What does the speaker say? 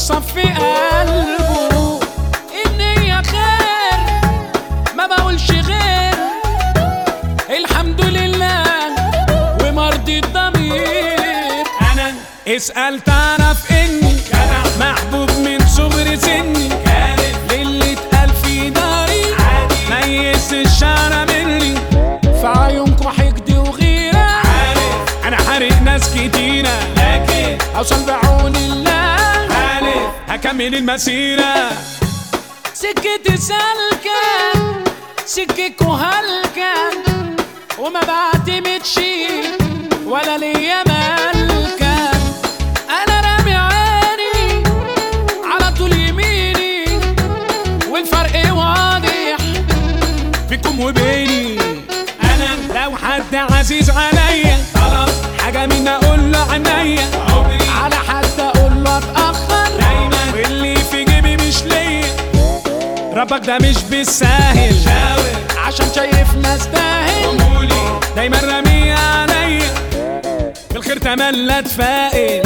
وصفي قلبه النية خير ما بقولش غير الحمد لله ومرضي الضمير انا اسأل تعرف اني جدع محبوب من صغر سني كارف للي اتقال في داري عادي ميز الشعر مني في عيونكوا حقد وغيرة عارف انا حارق ناس كتيرة لكن اوصل بعون الله عارف هكمل المسيرة سكتي سالكة سككوا هلكة وما بعتمدش ولا ليا مالكة أنا رامي عيني على طول يميني والفرق واضح بيكم وبيني انا لو حد عزيز عليا طلب حاجة من أقول له عينيا عمري على حد أقول له أتأخر دايما واللي في جيبي مش ليا ربك ده مش بالساهل شاور عشان شايف ناس تاهل قولي دايما رامية عليا بالخير تملى اتفائل